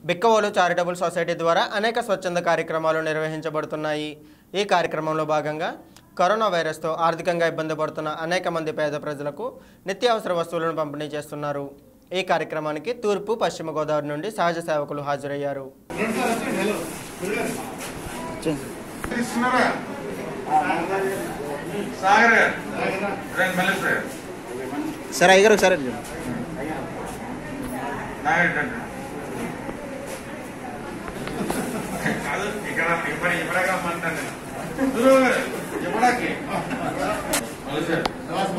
Bikkavolu charitable society ద్వారా అనేక స్వచ్ఛంద కార్యక్రమాలు నిర్వహించబడుతున్నాయి ఈ కార్యక్రమంలో భాగంగా కరోనా వైరస్తో ఆర్థికంగా ఇబ్బంది పడుతున్న అనేక మంది పేద ప్రజలకు నిత్యావసర వస్తువులను పంపిణీ చేస్తున్నారు ఈ కార్యక్రమానికి తూర్పు పశ్చిమ గోదావరి నుండి సహజ సేవకులు హాజరయ్యారు తీసుకున్నారా సాగర్ గారు రండి మల్లేష్ గారు సరే అయ్యగారు ఒకసారి నాగరెడ్డి రండి కాదు ఇక్కడ ఇప్పుడు ఇప్పుడే రమ్మంటాను నేను గురువు గారు ఇప్పటికి మల్లేష్ గారు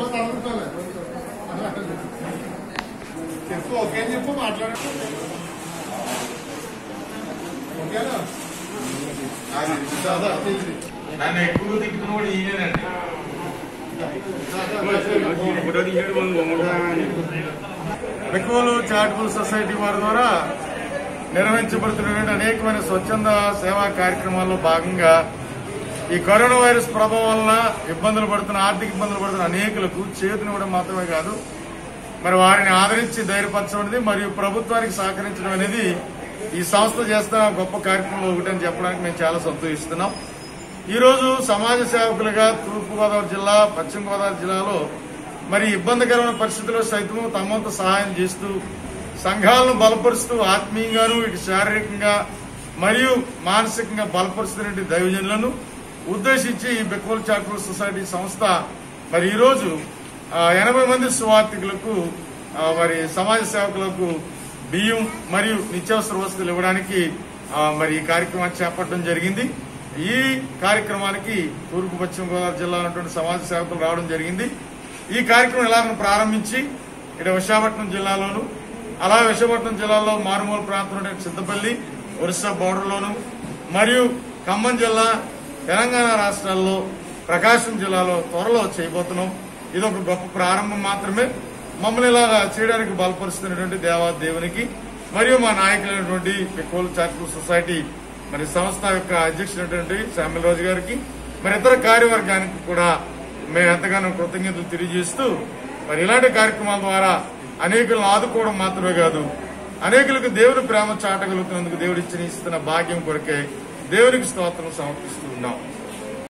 చెప్పు ఓకే చెప్పు మాట్లాడు ఓకేనా దాదా తీసి. నన్ను ఎక్కువ తిట్టుకున్న కూడా ఈయనేనండి మెక్కువలు చారిటబుల్ సొసైటీ వారి ద్వారా నిర్వహించబడుతున్నటువంటి అనేకమైన స్వచ్ఛంద సేవా కార్యక్రమాల్లో భాగంగా ఈ కరోనా వైరస్ ప్రభావం వలన ఇబ్బందులు పడుతున్న ఆర్థిక ఇబ్బందులు పడుతున్న అనేకులకు చేతునివ్వడం మాత్రమే కాదు మరి వారిని ఆదరించి ధైర్యపరచడం అనేది మరియు ప్రభుత్వానికి సహకరించడం అనేది ఈ సంస్థ చేస్తున్న గొప్ప కార్యక్రమంలో ఒకటని చెప్పడానికి మేము చాలా సంతోషిస్తున్నాం ఈ రోజు సమాజ సేవకులుగా తూర్పుగోదావరి జిల్లా పశ్చిమ గోదావరి జిల్లాలో మరి ఇబ్బందికరమైన పరిస్థితుల్లో సైతం తమంత సహాయం చేస్తూ సంఘాలను బలపరుస్తూ ఆత్మీయంగాను ఇటు శారీరకంగా మరియు మానసికంగా బలపరుస్తున్న దైవజనులను ఉద్దేశించి ఈ బెక్కోల్ చారిటబుల్ సొసైటీ సంస్థ మరి ఈ రోజు ఆ, ఎనభై మంది సువార్థికులకు ఆ, మరి సమాజ సేవకులకు బియ్యం మరియు నిత్యావసర వస్తువులు ఇవ్వడానికి ఆ, మరి ఈ కార్యక్రమాన్ని చేపట్టడం జరిగింది ఈ కార్యక్రమానికి తూర్పు పశ్చిమ గోదావరి జిల్లా ఉన్నటువంటి సమాజ సేవకులు రావడం జరిగింది ఈ కార్యక్రమం ఎలాగ ప్రారంభించి ఇక్కడ విశాఖపట్నం జిల్లాలోను అలా విశాఖపట్నం జిల్లాలో మారుమూల ప్రాంతంలో సిద్దపల్లి ఒరిస్సా బోర్డర్లోను మరియు ఖమ్మం జిల్లా తెలంగాణ రాష్ట్రాల్లో ప్రకాశం జిల్లాలో త్వరలో చేయబోతున్నాం ఇది ఒక గొప్ప ప్రారంభం మాత్రమే మమ్మల్ని ఇలా చేయడానికి బలపరుస్తున్నటువంటి దేవా దేవునికి మరియు మా నాయకులైనటువంటి పెకోల్ చారిటబుల్ సొసైటీ మరి సంస్థ యొక్క అధ్యక్షుడైనటువంటి శామిల్ రాజు గారికి మరి ఇతర కార్యవర్గానికి కూడా మేము ఎంతగానో కృతజ్ఞతలు తెలియజేస్తూ మరి ఇలాంటి కార్యక్రమాల ద్వారా అనేకులను ఆదుకోవడం మాత్రమే కాదు అనేకులకు దేవుని ప్రేమ చాటగలుగుతున్నందుకు దేవుడు ఇచ్చిన ఇస్తున్న భాగ్యం కొరకే దేవునికి స్తోత్రం సమర్పిస్తూ ఉన్నాం